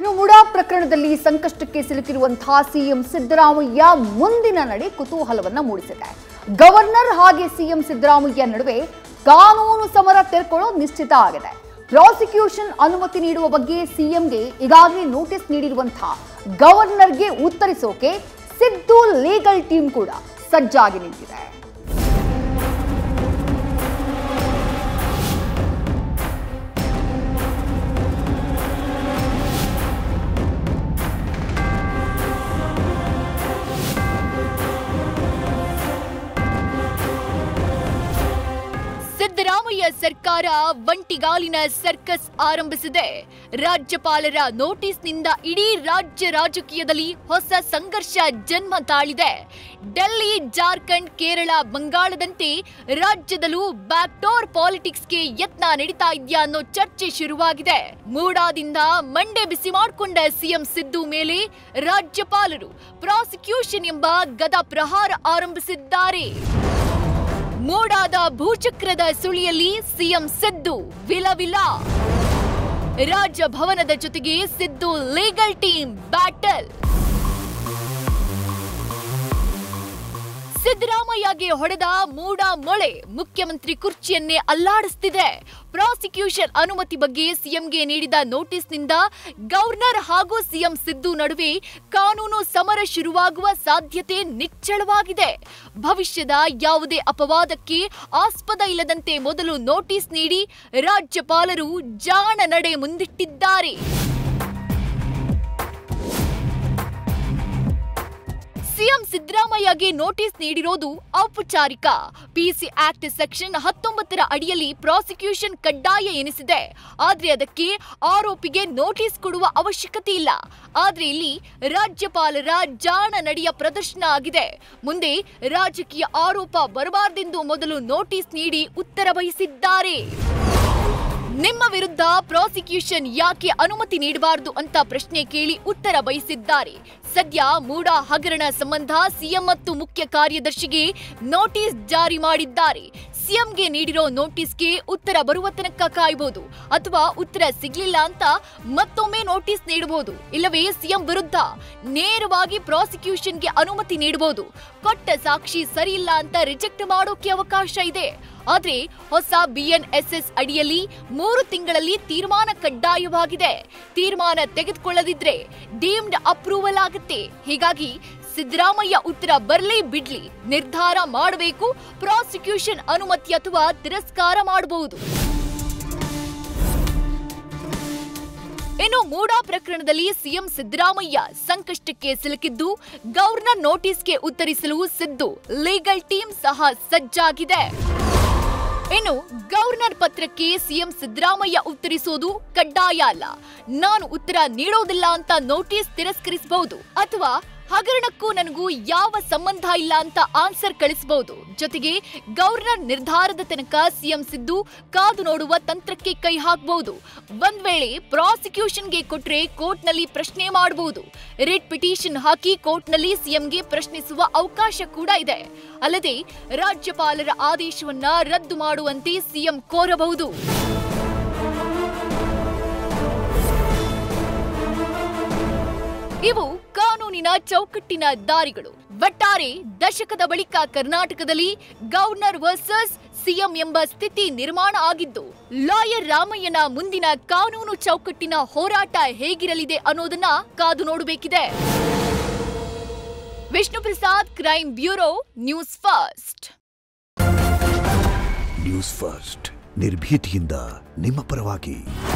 ಇನ್ನು ಮುಡಾ ಪ್ರಕರಣದಲ್ಲಿ ಸಂಕಷ್ಟಕ್ಕೆ ಸಿಲುಕಿರುವಂತಹ ಸಿಎಂ ಸಿದ್ದರಾಮಯ್ಯ ಮುಂದಿನ ನಡೆ ಕುತೂಹಲವನ್ನ ಮೂಡಿಸಿದೆ ಗವರ್ನರ್ ಹಾಗೆ ಸಿಎಂ ಸಿದ್ದರಾಮಯ್ಯ ನಡುವೆ ಕಾನೂನು ಸಮರ ತೆರ್ಕೊಳ್ಳೋ ನಿಶ್ಚಿತ ಆಗಿದೆ ಪ್ರಾಸಿಕ್ಯೂಷನ್ ಅನುಮತಿ ನೀಡುವ ಬಗ್ಗೆ ಸಿಎಂಗೆ ಈಗಾಗಲೇ ನೋಟಿಸ್ ನೀಡಿರುವಂತಹ ಗವರ್ನರ್ಗೆ ಉತ್ತರಿಸೋಕೆ ಸಿದ್ದು ಲೀಗಲ್ ಟೀಮ್ ಕೂಡ ಸಜ್ಜಾಗಿ ನಿಂತಿದೆ ಸಿದ್ದರಾಮಯ್ಯ ಸರ್ಕಾರ ಒಂಟಿಗಾಲಿನ ಸರ್ಕಸ್ ಆರಂಭಿಸಿದೆ ರಾಜ್ಯಪಾಲರ ನೋಟಿಸ್ನಿಂದ ಇಡೀ ರಾಜ್ಯ ರಾಜಕೀಯದಲ್ಲಿ ಹೊಸ ಸಂಘರ್ಷ ಜನ್ಮ ತಾಳಿದೆ ಡೆಲ್ಲಿ ಜಾರ್ಖಂಡ್ ಕೇರಳ ಬಂಗಾಳದಂತೆ ರಾಜ್ಯದಲ್ಲೂ ಬ್ಯಾಕ್ಡೋರ್ ಪಾಲಿಟಿಕ್ಸ್ಗೆ ಯತ್ನ ನಡೀತಾ ಇದೆಯಾ ಅನ್ನೋ ಚರ್ಚೆ ಶುರುವಾಗಿದೆ ಮೂಡಾದಿಂದ ಮಂಡೆ ಬಿಸಿ ಮಾಡಿಕೊಂಡ ಸಿಎಂ ಸಿದ್ದು ಮೇಲೆ ರಾಜ್ಯಪಾಲರು ಪ್ರಾಸಿಕ್ಯೂಷನ್ ಎಂಬ ಗದಾ ಪ್ರಹಾರ ಆರಂಭಿಸಿದ್ದಾರೆ ಮೂಡಾದ ಭೂಚಕ್ರದ ಸುಳಿಯಲ್ಲಿ ಸಿಎಂ ಸಿದ್ದು ವಿಲವಿಲ ರಾಜಭವನದ ಜೊತೆಗೆ ಸಿದ್ದು ಲೀಗಲ್ ಟೀಮ್ ಬ್ಯಾಟಲ್ ಸಿದ್ದರಾಮಯ್ಯಗೆ ಹೊಡೆದ ಮೂಡ ಮೊಳೆ ಮುಖ್ಯಮಂತ್ರಿ ಕುರ್ಚಿಯನ್ನೇ ಅಲ್ಲಾಡಿಸ್ತಿದೆ ಪ್ರಾಸಿಕ್ಯೂಷನ್ ಅನುಮತಿ ಬಗ್ಗೆ ಸಿಎಂಗೆ ನೀಡಿದ ನೋಟಿಸ್ನಿಂದ ಗವರ್ನರ್ ಹಾಗೂ ಸಿಎಂ ಸಿದ್ದು ನಡುವೆ ಕಾನೂನು ಸಮರ ಶುರುವಾಗುವ ಸಾಧ್ಯತೆ ನಿಚ್ಚಳವಾಗಿದೆ ಭವಿಷ್ಯದ ಯಾವುದೇ ಅಪವಾದಕ್ಕೆ ಆಸ್ಪದ ಇಲ್ಲದಂತೆ ಮೊದಲು ನೋಟಿಸ್ ನೀಡಿ ರಾಜ್ಯಪಾಲರು ಜಾಣ ನಡೆ ಮುಂದಿಟ್ಟಿದ್ದಾರೆ ಸಿಎಂ ಸಿದ್ದರಾಮಯ್ಯಗೆ ನೋಟಿಸ್ ನೀಡಿರೋದು ಔಪಚಾರಿಕ ಪಿಸಿ ಆಕ್ಟ್ ಸೆಕ್ಷನ್ ಹತ್ತೊಂಬತ್ತರ ಅಡಿಯಲ್ಲಿ ಪ್ರಾಸಿಕ್ಯೂಷನ್ ಕಡ್ಡಾಯ ಎನಿಸಿದೆ ಆದ್ರೆ ಅದಕ್ಕೆ ಆರೋಪಿಗೆ ನೋಟಿಸ್ ಕೊಡುವ ಅವಶ್ಯಕತೆ ಇಲ್ಲ ಆದ್ರೆ ಇಲ್ಲಿ ರಾಜ್ಯಪಾಲರ ಜಾಣ ನಡೆಯ ಪ್ರದರ್ಶನ ಆಗಿದೆ ಮುಂದೆ ರಾಜಕೀಯ ಆರೋಪ ಬರಬಾರದೆಂದು ಮೊದಲು ನೋಟಿಸ್ ನೀಡಿ ಉತ್ತರ ಬಯಸಿದ್ದಾರೆ ನಿಮ್ಮ ವಿರುದ್ಧ ಪ್ರಾಸಿಕ್ಯೂಷನ್ ಯಾಕೆ ಅನುಮತಿ ನೀಡಬಾರದು ಅಂತ ಪ್ರಶ್ನೆ ಕೇಳಿ ಉತ್ತರ ಬಯಸಿದ್ದಾರೆ ಸದ್ಯ ಮೂಡ ಹಗರಣ ಸಂಬಂಧ ಸಿಎಂ ಮತ್ತು ಮುಖ್ಯ ಕಾರ್ಯದರ್ಶಿಗೆ ನೋಟಿಸ್ ಜಾರಿ ಮಾಡಿದ್ದಾರೆ ಸಿಎಂಗೆ ನೀಡಿರೋ ನೋಟಿಸ್ಗೆ ಉತ್ತರ ಬರುವ ತನಕ ಕಾಯಬಹುದು ಅಥವಾ ಉತ್ತರ ಸಿಗ್ಲಿಲ್ಲ ಅಂತ ಮತ್ತೊಮ್ಮೆ ನೋಟಿಸ್ ನೀಡಬಹುದು ಇಲ್ಲವೇ ಸಿಎಂ ವಿರುದ್ಧ ನೇರವಾಗಿ ಪ್ರಾಸಿಕ್ಯೂಷನ್ಗೆ ಅನುಮತಿ ನೀಡಬಹುದು ಕೊಟ್ಟ ಸಾಕ್ಷಿ ಸರಿಯಿಲ್ಲ ಅಂತ ರಿಜೆಕ್ಟ್ ಮಾಡೋಕೆ ಅವಕಾಶ ಇದೆ ಆದ್ರೆ ಹೊಸ ಬಿಎನ್ಎಸ್ಎಸ್ ಅಡಿಯಲ್ಲಿ ಮೂರು ತಿಂಗಳಲ್ಲಿ ತೀರ್ಮಾನ ಕಡ್ಡಾಯವಾಗಿದೆ ತೀರ್ಮಾನ ತೆಗೆದುಕೊಳ್ಳದಿದ್ರೆ ಡೀಮ್ಡ್ ಅಪ್ರೂವಲ್ ಆಗುತ್ತೆ ಹೀಗಾಗಿ ಸಿದ್ದರಾಮಯ್ಯ ಉತ್ತರ ಬರ್ಲಿ ಬಿಡ್ಲಿ ನಿರ್ಧಾರ ಮಾಡಬೇಕು ಪ್ರಾಸಿಕ್ಯೂಷನ್ ಅನುಮತಿ ಅಥವಾ ತಿರಸ್ಕಾರ ಮಾಡಬಹುದು ಇನ್ನು ಮೂಡಾ ಪ್ರಕರಣದಲ್ಲಿ ಸಿಎಂ ಸಿದ್ದರಾಮಯ್ಯ ಸಂಕಷ್ಟಕ್ಕೆ ಸಿಲುಕಿದ್ದು ಗವರ್ನರ್ ನೋಟಿಸ್ಗೆ ಉತ್ತರಿಸಲು ಸಿದ್ದು ಲೀಗಲ್ ಟೀಮ್ ಸಹ ಸಜ್ಜಾಗಿದೆ ಇನ್ನು ಗವರ್ನರ್ ಪತ್ರಕ್ಕೆ ಸಿಎಂ ಸಿದ್ದರಾಮಯ್ಯ ಉತ್ತರಿಸೋದು ಕಡ್ಡಾಯ ಅಲ್ಲ ನಾನು ಉತ್ತರ ನೀಡೋದಿಲ್ಲ ಅಂತ ನೋಟಿಸ್ ತಿರಸ್ಕರಿಸಬಹುದು ಅಥವಾ ಹಗರಣಕ್ಕೂ ನನಗೂ ಯಾವ ಸಂಬಂಧ ಇಲ್ಲ ಅಂತ ಆನ್ಸರ್ ಕಳಿಸಬಹುದು ಜೊತೆಗೆ ಗವರ್ನರ್ ನಿರ್ಧಾರದ ತನಕ ಸಿಎಂ ಸಿದ್ದು ಕಾದು ನೋಡುವ ತಂತ್ರಕ್ಕೆ ಕೈ ಹಾಕಬಹುದು ಒಂದ್ ವೇಳೆ ಪ್ರಾಸಿಕ್ಯೂಷನ್ಗೆ ಕೊಟ್ರೆ ಕೋರ್ಟ್ನಲ್ಲಿ ಪ್ರಶ್ನೆ ಮಾಡಬಹುದು ರಿಟ್ ಪಿಟಿಷನ್ ಹಾಕಿ ಕೋರ್ಟ್ನಲ್ಲಿ ಸಿಎಂಗೆ ಪ್ರಶ್ನಿಸುವ ಅವಕಾಶ ಕೂಡ ಇದೆ ಅಲ್ಲದೆ ರಾಜ್ಯಪಾಲರ ಆದೇಶವನ್ನ ರದ್ದು ಮಾಡುವಂತೆ ಸಿಎಂ ಕೋರಬಹುದು ಇವು ಕಾನೂನಿನ ಚೌಕಟ್ಟಿನ ದಾರಿಗಳು ಒಟ್ಟಾರೆ ದಶಕದ ಬಳಿಕ ಕರ್ನಾಟಕದಲ್ಲಿ ಗವರ್ನರ್ ವರ್ಸಸ್ ಸಿಎಂ ಎಂಬ ಸ್ಥಿತಿ ನಿರ್ಮಾಣ ಆಗಿದ್ದು ಲಾಯರ್ ರಾಮಯ್ಯನ ಮುಂದಿನ ಕಾನೂನು ಚೌಕಟ್ಟಿನ ಹೋರಾಟ ಹೇಗಿರಲಿದೆ ಅನ್ನೋದನ್ನ ಕಾದು ನೋಡಬೇಕಿದೆ Vishnu Prasad crime bureau news first news first ನಿರ್ಭೀತಿಯಿಂದ ನಿಮ್ಮ ಪರವಾಗಿ